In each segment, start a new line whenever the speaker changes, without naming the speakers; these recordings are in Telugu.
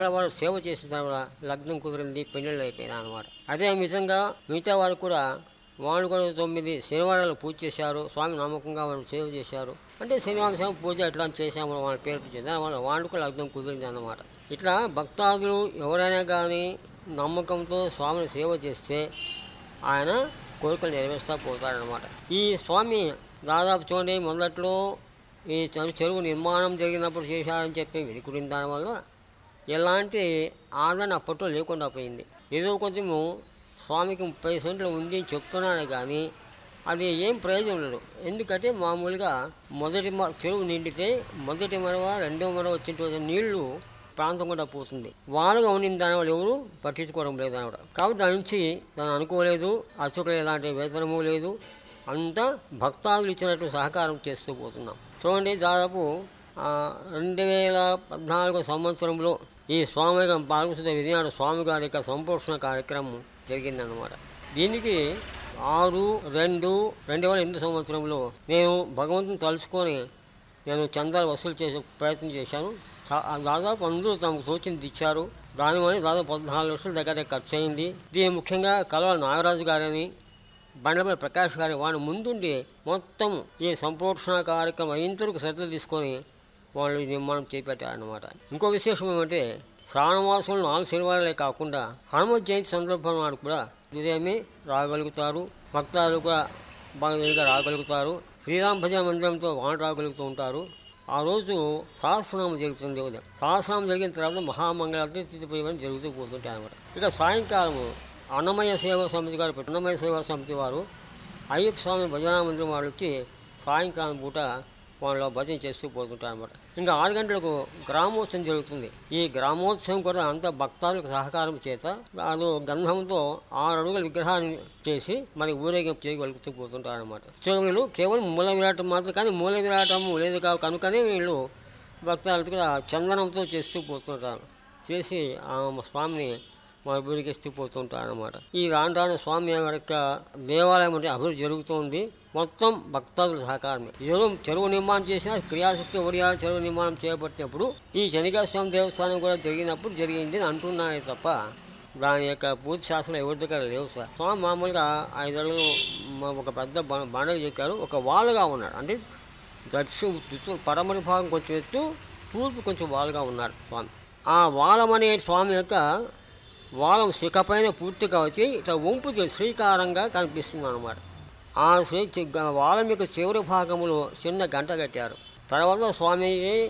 వారు సేవ చేసిన తర్వాత లగ్నం కుదిరింది పెళ్ళిళ్ళు అయిపోయినా అనమాట అదే విధంగా మిగతా వారు కూడా వాళ్ళు కూడా తొమ్మిది శనివారాలు పూజ చేశారు స్వామి నమ్మకంగా వాళ్ళు సేవ చేశారు అంటే శనివారం సేవ పూజ ఇట్లా చేశాము వాళ్ళ పేరు చేద్దాం వాళ్ళ వాళ్ళు కూడా లగ్నం కుదిరింది అన్నమాట ఇట్లా భక్తాదులు ఎవరైనా కానీ నమ్మకంతో స్వామిని సేవ చేస్తే ఆయన కోరికలు నెరవేరుస్తూ పోతాడనమాట ఈ స్వామి దాదాపు చూడండి మొదట్లో ఈ చెరు- చెరువు నిర్మాణం జరిగినప్పుడు చేశారని చెప్పి వెనుకుడిన దానివల్ల ఎలాంటి ఆదరణ అప్పట్లో లేకుండా పోయింది ఏదో కొంచెము స్వామికి ముప్పై సెంట్లు ఉంది అని చెప్తున్నాను కానీ అది ఏం ప్రయోజనం లేదు ఎందుకంటే మామూలుగా మొదటి మ- చెరువు నిండితే మొదటి మరవ రెండవ మరవ వచ్చిన నీళ్లు ప్రాంతం కూడా పోతుంది వాళ్ళుగా ఉండిన దానివల్ల ఎవరు పట్టించుకోవడం లేదు అనమాట కాబట్టి దాని నుంచి దాన్ని అనుకోలేదు అర్చకులు ఎలాంటి వేతనము లేదు అంతా భక్తాదులు ఇచ్చినట్టు సహకారం చేస్తూ పోతున్నాం చూడండి దాదాపు ఆ, రెండు వేల పద్నాలుగు సంవత్సరంలో ఈ స్వామి పాల్గొస్తున్న విజయనాడు స్వామి గారి యొక్క సంపోషణ కార్యక్రమం జరిగిందన్నమాట దీనికి ఆరు రెండు రెండు వేల ఎనిమిది సంవత్సరంలో నేను భగవంతుని తలుచుకొని నేను చందాలు వసూలు చేసే ప్రయత్నం చేశాను చా- దాదాపు అందరూ తమకు తోచింది ఇచ్చారు దానివల్ల దాదాపు పద్నాలుగు లక్షల దగ్గర దగ్గర ఖర్చు అయింది దీని ముఖ్యంగా కలవ నాగరాజు గారని బండపల్లి ప్రకాష్ గారి వాడు ముందుండి మొత్తం ఈ సంపోషణ కార్యక్రమం అయ్యేంతవరకు శ్రద్ధ తీసుకొని వాళ్ళు ఈ నిర్మాణం చేపట్టారన్నమాట ఇంకో విశేషం ఏమంటే శ్రావణమాసంలో నాలుగు శనివారాలే కాకుండా హనుమత్ జయంతి సందర్భం నాడు కూడా ఉదయమే రాగలుగుతారు భక్తాలు కూడా బాగా వెనుక రాగలుగుతారు శ్రీరామ భజన మందిరంతో వాన రాగలుగుతూ ఉంటారు ఆ రోజు సహస్రనామం జరుగుతుంది ఉదయం సహస్రనామం జరిగిన తర్వాత మహామంగళారతి తిథిపోయడం జరుగుతూ పోతుంటాయి అనమాట ఇక సాయంకాలము అన్నమయ్య సేవా సమితి గారు పెట్టిన అన్నమయ్య సేవా సమితి వారు అయ్యప్ప స్వామి భజనా మందిరం వాళ్ళు వచ్చి సాయంకాలం పూట వాళ్ళు భజన చేస్తూ పోతుంటారు అనమాట ఇంకా ఆరు గంటలకు గ్రామోత్సవం జరుగుతుంది ఈ గ్రామోత్సవం కూడా అంత భక్తాలకు సహకారం చేత అది గంధంతో ఆరు అడుగుల విగ్రహాన్ని చేసి మరి ఊరేగింపు చేయగలుగుతూ పోతుంటారు అనమాట సో వీళ్ళు కేవలం మూల విరాటం మాత్రం కానీ మూల విరాటం లేదు కా కనుకనే వీళ్ళు భక్తాలకు కూడా చందనంతో చేస్తూ పోతుంటారు చేసి ఆ స్వామిని మన ఊరికిస్తూ పోతుంటారు అనమాట ఈ రాను రాను స్వామి వారి యొక్క దేవాలయం అంటే అభివృద్ధి జరుగుతోంది మొత్తం భక్తాదుల సహకారమే చెరువు చెరువు నిర్మాణం చేసిన క్రియాశక్తి ఒడియాల చెరువు నిర్మాణం చేయబట్టినప్పుడు ఈ శనిగా స్వామి దేవస్థానం కూడా జరిగినప్పుడు జరిగింది అని అంటున్నారే తప్ప దాని యొక్క పూర్తి శాస్త్రం ఎవరి దగ్గర లేవు సార్ స్వామి మామూలుగా ఐదు అడుగులు మ- ఒక పెద్ద బ- బండలు చెక్కారు ఒక వాలుగా ఉన్నాడు అంటే దక్షిణ ఉత్తర పడమరి భాగం కొంచెం ఎత్తు తూర్పు కొంచెం వాలుగా ఉన్నాడు స్వామి ఆ వాలం అనే స్వామి యొక్క వాలం శిఖపైన పూర్తిగా వచ్చి ఇట్లా వంపు శ్రీకారంగా కనిపిస్తుంది అనమాట ఆ శ్రీ చి- గ- వాలం యొక్క చివరి భాగంలో చిన్న గంట కట్టారు తర్వాత స్వామి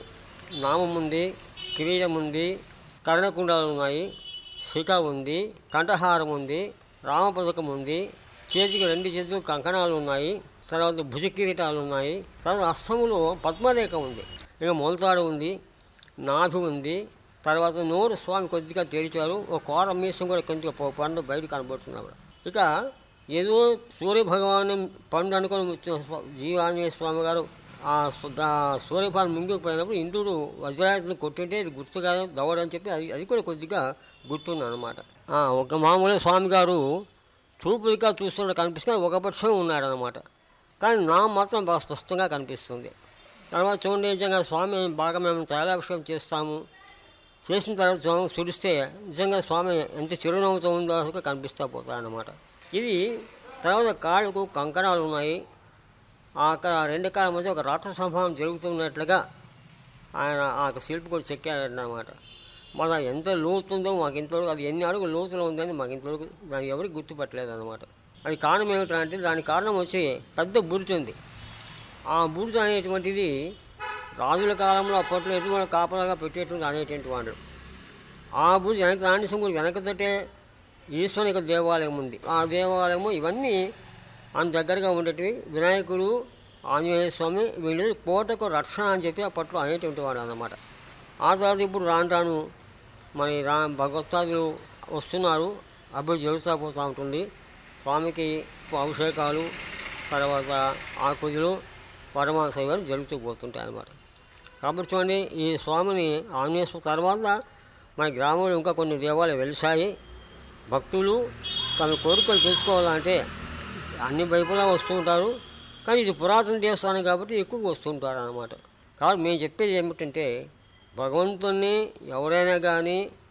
నామం ఉంది కిరీటం ఉంది కర్ణకుండాలు ఉన్నాయి శిఖ ఉంది కంఠహారం ఉంది రామపథకం ఉంది చేతికి రెండు చేతులు కంకణాలు ఉన్నాయి తర్వాత భుజ కిరీటాలు ఉన్నాయి తర్వాత అస్తములో పద్మరేఖ ఉంది ఇక మొలతాడు ఉంది నాభి ఉంది తర్వాత నోరు స్వామి కొద్దిగా తెరిచారు ఒక కోర మీసం కూడా కొద్దిగా పో- పండు బయట కనబడుతున్నాడు ఇక ఏదో సూర్య భగవాను పండు అనుకొని వచ్చిన స్వ- జీవాంజనేయ స్వామి గారు ఆ సు- ఆ సూర్యపాలు ముంగిపోయినప్పుడు ఇంద్రుడు వజ్రాయుధను కొట్టింటే ఇది గుర్తుగా దవడని చెప్పి అది అది కూడా కొద్దిగా గుర్తుంది అనమాట ఒక మామూలు స్వామి గారు చూపుగా చూస్తుంటే కనిపిస్తే ఒక పక్షమే ఉన్నాడనమాట కానీ నా మాత్రం బాగా స్పష్టంగా కనిపిస్తుంది తర్వాత చూడండి నిజంగా స్వామి బాగా మేము తైలాభిషేకం చేస్తాము చేసిన తర్వాత స్వామి చూడిస్తే నిజంగా స్వామి ఎంత చిరునవ్వుతో ఉందో అసలు కనిపిస్తూ పోతాడనమాట ఇది తర్వాత కాళ్ళకు కంకణాలు ఉన్నాయి ఆ అక్కడ రెండు కాళ్ళ మధ్య ఒక రాష్ట్ర సంభావం జరుగుతున్నట్లుగా ఆయన ఆ శిల్పి కూడా చెక్కాడన్నమాట మన ఎంత లోతుందో మాకు ఇంతవరకు అది ఎన్ని అడుగులు లోతులో ఉందని మాకు ఇంతవరకు దాన్ని ఎవరికి గుర్తుపట్టలేదు అనమాట అది కారణం ఏమిటంటే దాని కారణం వచ్చి పెద్ద బురుజు ఉంది ఆ బురుజు అనేటువంటిది రాజుల కాలంలో అప్పట్లో ఎటువంటి కాపలాగా పెట్టేటువంటి అనేటువంటి వాడు ఆ బురుజు వెనక దాని కూడా వెనకతోటే ఈశ్వరుని యొక్క దేవాలయం ఉంది ఆ దేవాలయము ఇవన్నీ ఆయన దగ్గరగా ఉండేటివి వినాయకుడు ఆంజనేయ స్వామి వీళ్ళు కోటకు రక్షణ అని చెప్పి అప్పట్లో అనేటువంటి వాడు అన్నమాట ఆ తర్వాత ఇప్పుడు రాను రాను మరి రా భగవత్సాదులు వస్తున్నారు అభివృద్ధి జరుగుతూ పోతూ ఉంటుంది స్వామికి అభిషేకాలు తర్వాత ఆకుజులు పరమాంస ఇవన్నీ జరుగుతూ పోతుంటాయి అన్నమాట కాబట్టి చూడండి ఈ స్వామిని ఆంజనేయ స్వామి తర్వాత మన గ్రామంలో ఇంకా కొన్ని దేవాలయాలు వెలిసాయి భక్తులు తమ కోరికలు తెలుసుకోవాలంటే అన్ని వైపులా వస్తూ ఉంటారు కానీ ఇది పురాతన దేవస్థానం కాబట్టి ఎక్కువ వస్తూ ఉంటారు అన్నమాట కాబట్టి మేము చెప్పేది ఏమిటంటే భగవంతుణ్ణి ఎవరైనా కానీ